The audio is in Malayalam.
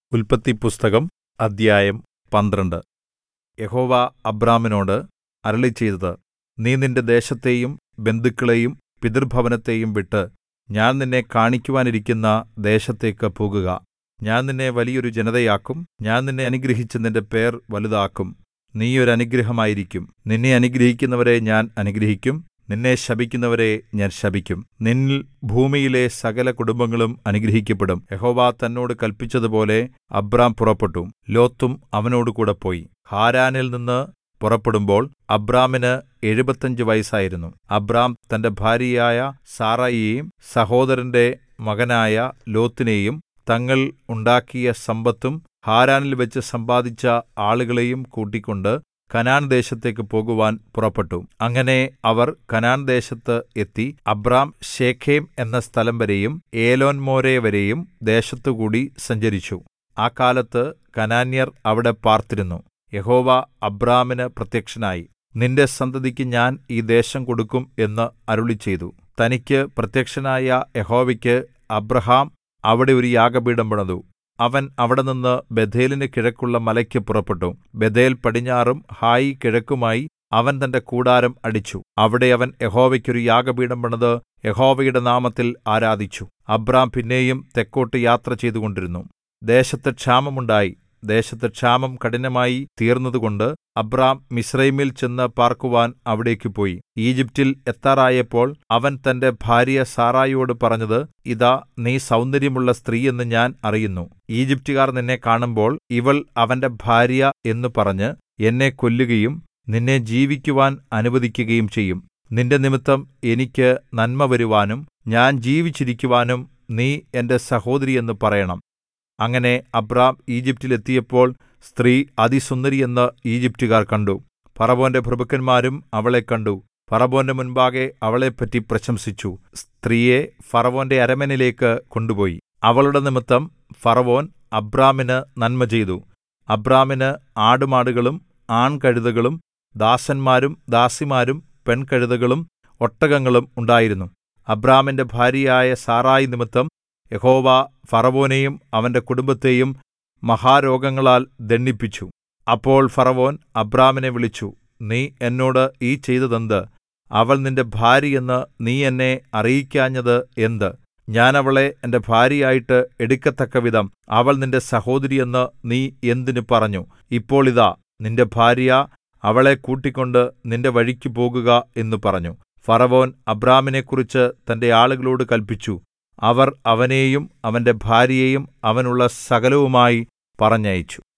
ഉല്പത്തിപ്പുസ്തകം അദ്ധ്യായം പന്ത്രണ്ട് യഹോവ അബ്രാമിനോട് അരുളിച്ചെയ്തത് നീ നിന്റെ ദേശത്തെയും ബന്ധുക്കളെയും പിതൃഭവനത്തെയും വിട്ട് ഞാൻ നിന്നെ കാണിക്കുവാനിരിക്കുന്ന ദേശത്തേക്ക് പോകുക ഞാൻ നിന്നെ വലിയൊരു ജനതയാക്കും ഞാൻ നിന്നെ അനുഗ്രഹിച്ച് നിന്റെ പേർ വലുതാക്കും നീ ഒരു അനുഗ്രഹമായിരിക്കും നിന്നെ അനുഗ്രഹിക്കുന്നവരെ ഞാൻ അനുഗ്രഹിക്കും നിന്നെ ശപിക്കുന്നവരെ ഞാൻ ശപിക്കും നിന്നിൽ ഭൂമിയിലെ സകല കുടുംബങ്ങളും അനുഗ്രഹിക്കപ്പെടും യഹോവ തന്നോട് കല്പിച്ചതുപോലെ അബ്രാം പുറപ്പെട്ടു ലോത്തും അവനോടുകൂടെ പോയി ഹാരാനിൽ നിന്ന് പുറപ്പെടുമ്പോൾ അബ്രാമിന് എഴുപത്തഞ്ച് വയസ്സായിരുന്നു അബ്രാം തന്റെ ഭാര്യയായ സാറായിയെയും സഹോദരന്റെ മകനായ ലോത്തിനെയും തങ്ങൾ ഉണ്ടാക്കിയ സമ്പത്തും ഹാരാനിൽവെച്ച് സമ്പാദിച്ച ആളുകളെയും കൂട്ടിക്കൊണ്ട് കനാൻ ദേശത്തേക്ക് പോകുവാൻ പുറപ്പെട്ടു അങ്ങനെ അവർ കനാൻ ദേശത്ത് എത്തി അബ്രാം ശേഖേം എന്ന സ്ഥലം വരെയും ഏലോൻമോരെ വരെയും ദേശത്തുകൂടി സഞ്ചരിച്ചു ആ കാലത്ത് കനാന്യർ അവിടെ പാർത്തിരുന്നു യഹോവ അബ്രാമിന് പ്രത്യക്ഷനായി നിന്റെ സന്തതിക്ക് ഞാൻ ഈ ദേശം കൊടുക്കും എന്ന് അരുളിച്ചെയ്തു തനിക്ക് പ്രത്യക്ഷനായ യഹോവയ്ക്ക് അബ്രഹാം അവിടെ ഒരു യാഗപീഠം പണിതു അവൻ അവിടെനിന്ന് ബേഥേലിന് കിഴക്കുള്ള മലയ്ക്ക് പുറപ്പെട്ടു ബേഥേൽ പടിഞ്ഞാറും ഹായി കിഴക്കുമായി അവൻ തന്റെ കൂടാരം അടിച്ചു അവിടെ അവൻ യഹോവയ്ക്കൊരു യാഗപീഠം പണിത് യഹോവയുടെ നാമത്തിൽ ആരാധിച്ചു അബ്രാം പിന്നെയും തെക്കോട്ട് യാത്ര ചെയ്തുകൊണ്ടിരുന്നു ദേശത്ത് ക്ഷാമമുണ്ടായി ദേശത്ത് ക്ഷാമം കഠിനമായി തീർന്നതുകൊണ്ട് അബ്രാം മിസ്രയീമിൽ ചെന്ന് പാർക്കുവാൻ അവിടേക്ക് പോയി ഈജിപ്റ്റിൽ എത്താറായപ്പോൾ അവൻ തന്റെ ഭാര്യ സാറായിയോട് പറഞ്ഞത് ഇതാ നീ സൗന്ദര്യമുള്ള സ്ത്രീ എന്ന് ഞാൻ അറിയുന്നു ഈജിപ്റ്റുകാർ നിന്നെ കാണുമ്പോൾ ഇവൾ അവന്റെ ഭാര്യ എന്ന് പറഞ്ഞ് എന്നെ കൊല്ലുകയും നിന്നെ ജീവിക്കുവാൻ അനുവദിക്കുകയും ചെയ്യും നിന്റെ നിമിത്തം എനിക്ക് നന്മ വരുവാനും ഞാൻ ജീവിച്ചിരിക്കുവാനും നീ എന്റെ സഹോദരി എന്ന് പറയണം അങ്ങനെ അബ്രാം ഈജിപ്റ്റിൽ എത്തിയപ്പോൾ സ്ത്രീ അതിസുന്ദരിയെന്ന് ഈജിപ്റ്റുകാർ കണ്ടു ഫറവോന്റെ പ്രഭുക്കന്മാരും അവളെ കണ്ടു ഫറവോന്റെ മുൻപാകെ അവളെപ്പറ്റി പ്രശംസിച്ചു സ്ത്രീയെ ഫറവോന്റെ അരമനയിലേക്ക് കൊണ്ടുപോയി അവളുടെ നിമിത്തം ഫറവോൻ അബ്രാമിന് നന്മ ചെയ്തു അബ്രാമിന് ആടുമാടുകളും ആൺകഴുതകളും ദാസന്മാരും ദാസിമാരും പെൺകഴുതകളും ഒട്ടകങ്ങളും ഉണ്ടായിരുന്നു അബ്രാമിന്റെ ഭാര്യയായ സാറായി നിമിത്തം യഹോവ ഫറവോനെയും അവന്റെ കുടുംബത്തെയും മഹാരോഗങ്ങളാൽ ദണ്ഡിപ്പിച്ചു അപ്പോൾ ഫറവോൻ അബ്രാമിനെ വിളിച്ചു നീ എന്നോട് ഈ ചെയ്തതെന്ത് അവൾ നിന്റെ ഭാര്യയെന്ന് നീ എന്നെ അറിയിക്കാഞ്ഞത് എന്ത് ഞാൻ അവളെ എന്റെ ഭാര്യയായിട്ട് എടുക്കത്തക്കവിധം അവൾ നിന്റെ സഹോദരിയെന്ന് നീ എന്തിന് പറഞ്ഞു ഇപ്പോൾ ഇതാ നിന്റെ ഭാര്യ അവളെ കൂട്ടിക്കൊണ്ട് നിന്റെ വഴിക്ക് പോകുക എന്ന് പറഞ്ഞു ഫറവോൻ അബ്രാമിനെക്കുറിച്ച് തന്റെ ആളുകളോട് കല്പിച്ചു അവർ അവനെയും അവന്റെ ഭാര്യയെയും അവനുള്ള സകലവുമായി പറഞ്ഞയച്ചു